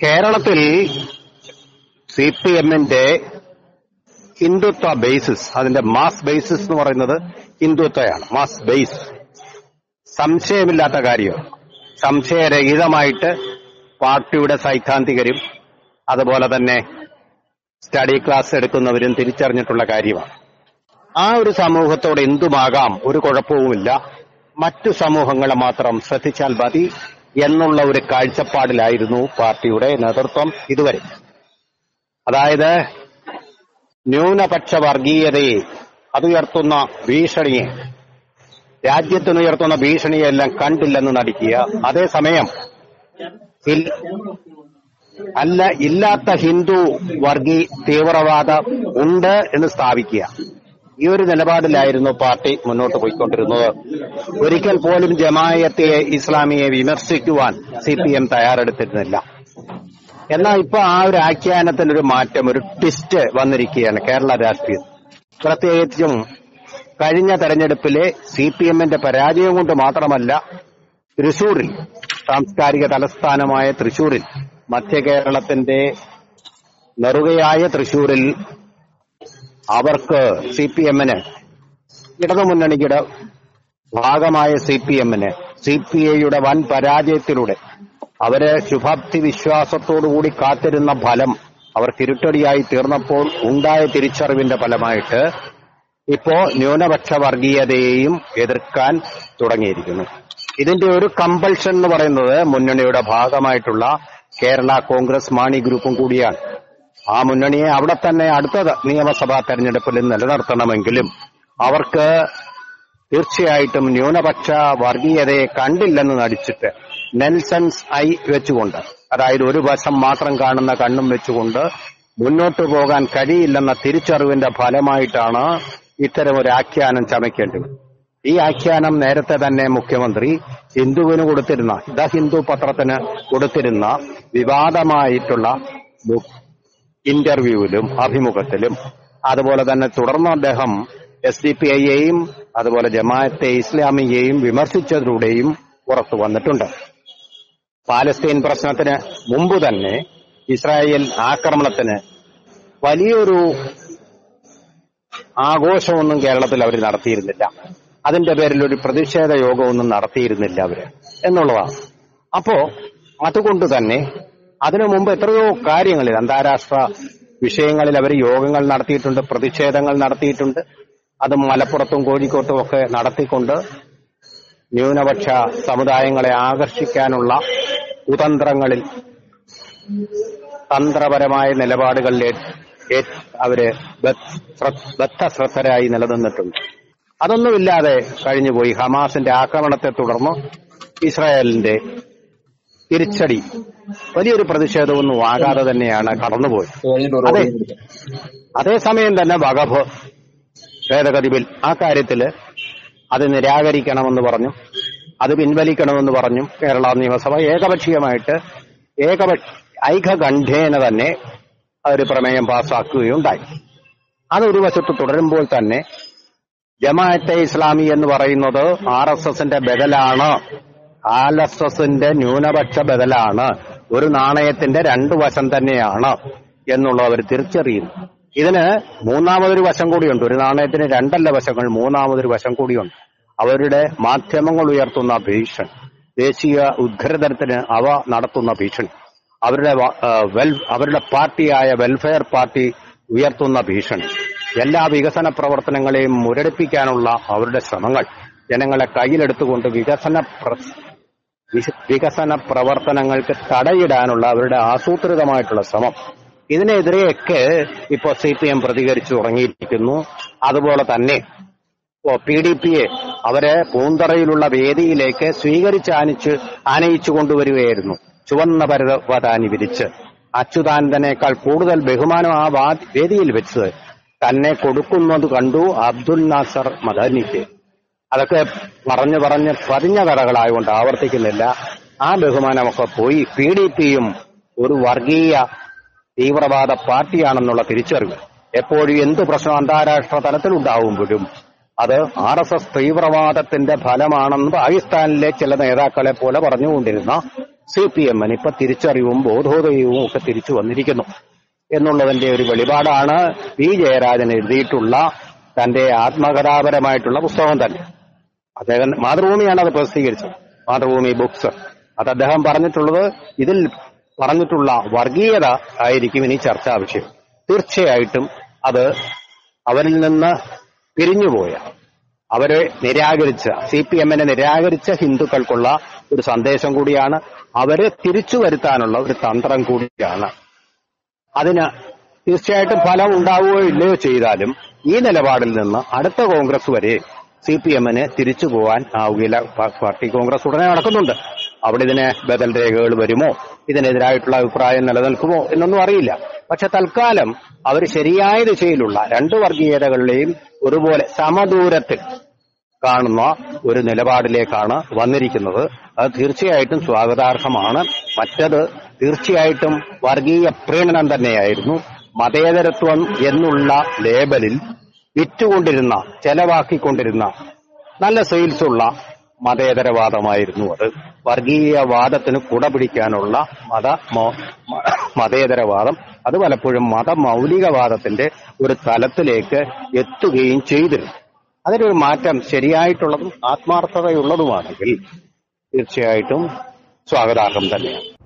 കേരളത്തിൽ C P എമ്മിന്റെ Hindutva basis അതിന്റെ മാസ് ബേസിസ് എന്ന് പറയുന്നത് ഹിന്ദുത്വയാണ് മാസ് ബേസ് സംശയമില്ലാത്ത കാര്യം സംശയരഹിതമായിട്ട് പാർട്ടിയുടെ സൈദ്ധാന്തികരും അതുപോലെ തന്നെ സ്റ്റഡി ക്ലാസ് എടുക്കുന്നവരും തിരിച്ചറിഞ്ഞിട്ടുള്ള കാര്യമാണ് ആ ഒരു സമൂഹത്തോട് എന്തുമാകാം ഒരു കുഴപ്പവുമില്ല മറ്റു സമൂഹങ്ങളെ മാത്രം ശ്രദ്ധിച്ചാൽ മതി എന്നുള്ള ഒരു കാഴ്ചപ്പാടിലായിരുന്നു പാർട്ടിയുടെ നേതൃത്വം ഇതുവരെ അതായത് ന്യൂനപക്ഷ വർഗീയതയെ അതുയർത്തുന്ന ഭീഷണിയെ രാജ്യത്തിനുയർത്തുന്ന ഭീഷണിയെല്ലാം കണ്ടില്ലെന്ന് നടിക്കുക അതേസമയം ഇൽ- അല്ല ഇല്ലാത്ത ഹിന്ദു വർഗീ തീവ്രവാദം ഉണ്ട് എന്ന് സ്ഥാപിക്കുക ഈ ഒരു നിലപാടിലായിരുന്നു പാർട്ടി മുന്നോട്ട് പോയിക്കൊണ്ടിരുന്നത് ഒരിക്കൽ പോലും ജമായത്തെ ഇസ്ലാമിയെ വിമർശിക്കുവാൻ സി പി എം തയ്യാറെടുത്തിരുന്നില്ല എന്നാൽ ഇപ്പൊ ആ ഒരു ആഖ്യാനത്തിന് ഒരു മാറ്റം ഒരു ട്വിസ്റ്റ് വന്നിരിക്കുകയാണ് കേരള രാഷ്ട്രീയം പ്രത്യേകിച്ചും കഴിഞ്ഞ തെരഞ്ഞെടുപ്പിലെ സി പി എമ്മിന്റെ പരാജയം കൊണ്ട് മാത്രമല്ല തൃശൂരിൽ സാംസ്കാരിക തലസ്ഥാനമായ തൃശൂരിൽ മധ്യ കേരളത്തിന്റെ നെറുകയായ തൃശൂരിൽ അവർക്ക് സി പി എമ്മിന് ഇടതുമുന്നണിയുടെ ഭാഗമായ സി പി എമ്മിന് സി പി ഐയുടെ വൻ പരാജയത്തിലൂടെ അവര് ശുഭാപ്തി വിശ്വാസത്തോടുകൂടി കാത്തിരുന്ന ഫലം അവർക്ക് ഇരുട്ടടിയായി തീർന്നപ്പോൾ ഉണ്ടായ തിരിച്ചറിവിന്റെ ഫലമായിട്ട് ഇപ്പോ ന്യൂനപക്ഷ വർഗീയതയെയും എതിർക്കാൻ തുടങ്ങിയിരിക്കുന്നു ഇതിന്റെ ഒരു കമ്പൾഷൻ എന്ന് പറയുന്നത് മുന്നണിയുടെ ഭാഗമായിട്ടുള്ള കേരള കോൺഗ്രസ് മാണി ഗ്രൂപ്പും കൂടിയാണ് ആ മുന്നണിയെ അവിടെ തന്നെ അടുത്ത നിയമസഭാ തെരഞ്ഞെടുപ്പിൽ നിലനിർത്തണമെങ്കിലും അവർക്ക് തീർച്ചയായിട്ടും ന്യൂനപക്ഷ വർഗീയതയെ കണ്ടില്ലെന്ന് നടിച്ചിട്ട് നെൽസൺസ് ഐ വെച്ചുകൊണ്ട് അതായത് ഒരു വശം മാത്രം കാണുന്ന കണ്ണും വെച്ചുകൊണ്ട് മുന്നോട്ട് പോകാൻ കഴിയില്ലെന്ന തിരിച്ചറിവിന്റെ ഫലമായിട്ടാണ് ഇത്തരം ഒരു ആഖ്യാനം ചമയ്ക്കേണ്ടി വന്നത്. ഈ ആഖ്യാനം നേരത്തെ തന്നെ മുഖ്യമന്ത്രി ഹിന്ദുവിന് കൊടുത്തിരുന്ന ദ ഹിന്ദു പത്രത്തിന് കൊടുത്തിരുന്ന വിവാദമായിട്ടുള്ള ബു- ഇന്റർവ്യൂവിലും അഭിമുഖത്തിലും അതുപോലെ തന്നെ തുടർന്ന് അദ്ദേഹം എസ് ഡി പി ഐയെയും അതുപോലെ ജമാഅത്തെ ഇസ്ലാമിയെയും വിമർശിച്ചതിലൂടെയും പുറത്തു വന്നിട്ടുണ്ട് പാലസ്തീൻ പ്രശ്നത്തിന് മുമ്പ് തന്നെ ഇസ്രായേൽ ആക്രമണത്തിന് വലിയൊരു ആഘോഷമൊന്നും കേരളത്തിൽ അവർ നടത്തിയിരുന്നില്ല അതിന്റെ പേരിൽ ഒരു പ്രതിഷേധ യോഗമൊന്നും നടത്തിയിരുന്നില്ല അവര് എന്നുള്ളതാണ് അപ്പോ അതുകൊണ്ട് തന്നെ അതിനു മുമ്പ് എത്രയോ കാര്യങ്ങളിൽ അന്താരാഷ്ട്ര വിഷയങ്ങളിൽ അവർ യോഗങ്ങൾ നടത്തിയിട്ടുണ്ട് പ്രതിഷേധങ്ങൾ നടത്തിയിട്ടുണ്ട് അത് മലപ്പുറത്തും കോഴിക്കോട്ടും ഒക്കെ നടത്തിക്കൊണ്ട് ന്യൂനപക്ഷ സമുദായങ്ങളെ ആകർഷിക്കാനുള്ള കുതന്ത്രങ്ങളിൽ തന്ത്രപരമായ നിലപാടുകളിൽ ഏ- ഏ- അവര് ബദ്ധ- ശ്ര- ബദ്ധശ്രദ്ധരായി നിലനിന്നിട്ടുണ്ട് അതൊന്നുമില്ലാതെ കഴിഞ്ഞുപോയി ഹമാസിന്റെ ആക്രമണത്തെ തുടർന്ന് ഇസ്രായേലിന്റെ തിരിച്ചടി വലിയൊരു പ്രതിഷേധമൊന്നും ആകാതെ തന്നെയാണ് കടന്നുപോയത് അതെ അതേസമയം തന്നെ വഖഫ് ഭേദഗതി ബിൽ ആ കാര്യത്തില് അത് നിരാകരിക്കണമെന്ന് പറഞ്ഞു അത് പിൻവലിക്കണമെന്ന് പറഞ്ഞു കേരള നിയമസഭ ഏകപക്ഷീയമായിട്ട് ഏകപക്ഷ ഐകകണ്ഠേന തന്നെ ഒരു പ്രമേയം പാസ്സാക്കുകയുണ്ടായി അതൊരു വശത്ത് തുടരുമ്പോൾ തന്നെ ജമാഅത്തെ ഇസ്ലാമി എന്ന് പറയുന്നത് ആർ എസ് എസിന്റെ ബദലാണ് ആർ എസ് എസിന്റെ ന്യൂനപക്ഷ ബദലാണ് ഒരു നാണയത്തിന്റെ രണ്ടു വശം തന്നെയാണ് എന്നുള്ളത് അവർ തിരിച്ചറിയുന്നു ഇതിന് മൂന്നാമതൊരു വശം കൂടിയുണ്ട് ഒരു നാണയത്തിന് രണ്ടല്ല വശങ്ങൾ മൂന്നാമതൊരു വശം കൂടിയുണ്ട് അവരുടെ മാധ്യമങ്ങൾ ഉയർത്തുന്ന ഭീഷണി ദേശീയ ഉദ്ഗ്രഥനത്തിന് അവ നടത്തുന്ന ഭീഷണി അവരുടെ വ- ആ, വെൽ അവരുടെ പാർട്ടിയായ വെൽഫെയർ പാർട്ടി ഉയർത്തുന്ന ഭീഷണി എല്ലാ വികസന പ്രവർത്തനങ്ങളെയും മുരടിപ്പിക്കാനുള്ള അവരുടെ ശ്രമങ്ങൾ ജനങ്ങളെ കയ്യിലെടുത്തുകൊണ്ട് വികസന പ്ര- വിശ- വികസന പ്രവർത്തനങ്ങൾക്ക് തടയിടാനുള്ള അവരുടെ ആസൂത്രിതമായിട്ടുള്ള ശ്രമം ഇതിനെതിരെയൊക്കെ ഇപ്പോ സി പി എം പ്രതികരിച്ചു തുടങ്ങിയിരിക്കുന്നു അതുപോലെ തന്നെ ഇപ്പോ പി ഡി പിയെ അവരെ പൂന്തറയിലുള്ള വേദിയിലേക്ക് സ്വീകരിച്ച് ആനിച്ച് ആനയിച്ചു കൊണ്ടുവരികയായിരുന്നു ചുവന്ന പരവതാനി വിരിച്ച് അച്യുതാനന്ദനേക്കാൾ കൂടുതൽ ബഹുമാനം ആ വാ- വേദിയിൽ വെച്ച് തന്നെ കൊടുക്കുന്നത് കണ്ടു അബ്ദുൽ നാസർ മദനിക്ക് അതൊക്കെ പറഞ്ഞു പറഞ്ഞ് പതിഞ്ഞ കഥകളായതുകൊണ്ട് ആവർത്തിക്കുന്നില്ല ആ ബഹുമാനമൊക്കെ പോയി പി ഡി പിയും ഒരു വർഗീയ തീവ്രവാദ പാർട്ടിയാണെന്നുള്ള തിരിച്ചറിവ് എപ്പോഴും എന്ത് പ്രശ്നം അന്താരാഷ്ട്ര തലത്തിൽ ഉണ്ടാവുമ്പോഴും അത് ആർ എസ് എസ് തീവ്രവാദത്തിന്റെ ഫലമാണെന്ന് പാകിസ്ഥാനിലെ ചില നേതാക്കളെ പോലെ പറഞ്ഞുകൊണ്ടിരുന്ന സി പി എമ്മിന് ഇപ്പൊ തിരിച്ചറിവും ബോധോദയവും ഒക്കെ തിരിച്ചു വന്നിരിക്കുന്നു എന്നുള്ളതിന്റെ ഒരു വെളിപാടാണ് പി ജയരാജൻ എഴുതിയിട്ടുള്ള തന്റെ ആത്മകഥാപരമായിട്ടുള്ള പുസ്തകം തന്നെ അദ്ദേഹം മാതൃഭൂമിയാണ് അത് പ്രസിദ്ധീകരിച്ചത് മാതൃഭൂമി ബുക്സ് അത് അദ്ദേഹം പറഞ്ഞിട്ടുള്ളത് ഇതിൽ പറഞ്ഞിട്ടുള്ള വർഗീയത ആയിരിക്കും ഇനി ചർച്ചാ വിഷയം തീർച്ചയായിട്ടും അത് അവരിൽ നിന്ന് പിരിഞ്ഞുപോയ അവരെ നിരാകരിച്ച സി പി എമ്മിനെ നിരാകരിച്ച ഹിന്ദുക്കൾക്കുള്ള ഒരു സന്ദേശം കൂടിയാണ് അവരെ തിരിച്ചു വരുത്താനുള്ള ഒരു തന്ത്രം കൂടിയാണ് അതിന് തീർച്ചയായിട്ടും ഫലം ഉണ്ടാവുകയോ ഇല്ലയോ ചെയ്താലും ഈ നിലപാടിൽ നിന്ന് അടുത്ത കോൺഗ്രസ് വരെ സി പി എമ്മിന് തിരിച്ചു പോകാൻ ആവുകയില്ല പ- പാർട്ടി കോൺഗ്രസ് ഉടനെ നടക്കുന്നുണ്ട് അവിടെ ഇതിന് ബദൽ രേഖകൾ വരുമോ ഇതിനെതിരായിട്ടുള്ള അഭിപ്രായം നിലനിൽക്കുമോ എന്നൊന്നും അറിയില്ല പക്ഷെ തൽക്കാലം അവർ ശരിയായ ദിശയിലുള്ള രണ്ട് വർഗീയതകളിലെയും ഒരുപോലെ സമദൂരത്തിൽ കാണുന്ന ഒരു നിലപാടിലേക്കാണ് വന്നിരിക്കുന്നത് അത് തീർച്ചയായിട്ടും സ്വാഗതാർഹമാണ് മറ്റത് തീർച്ചയായിട്ടും വർഗീയ പ്രീണനം തന്നെയായിരുന്നു മതേതരത്വം എന്നുള്ള ലേബലിൽ വിറ്റുകൊണ്ടിരുന്ന ചെലവാക്കിക്കൊണ്ടിരുന്ന നല്ല സെയിൽസ് ഉള്ള മതേതരവാദമായിരുന്നു അത് വർഗീയവാദത്തിന് കുട പിടിക്കാനുള്ള മത മോ- മ- മതേതരവാദം അത് പലപ്പോഴും മതമൗലികവാദത്തിന്റെ ഒരു തലത്തിലേക്ക് എത്തുകയും ചെയ്തിരുന്നു അതിനൊരു മാറ്റം ശരിയായിട്ടുള്ളതും ആത്മാർത്ഥതയുള്ളതുമാണെങ്കിൽ തീർച്ചയായിട്ടും സ്വാഗതാർഹം തന്നെയാണ്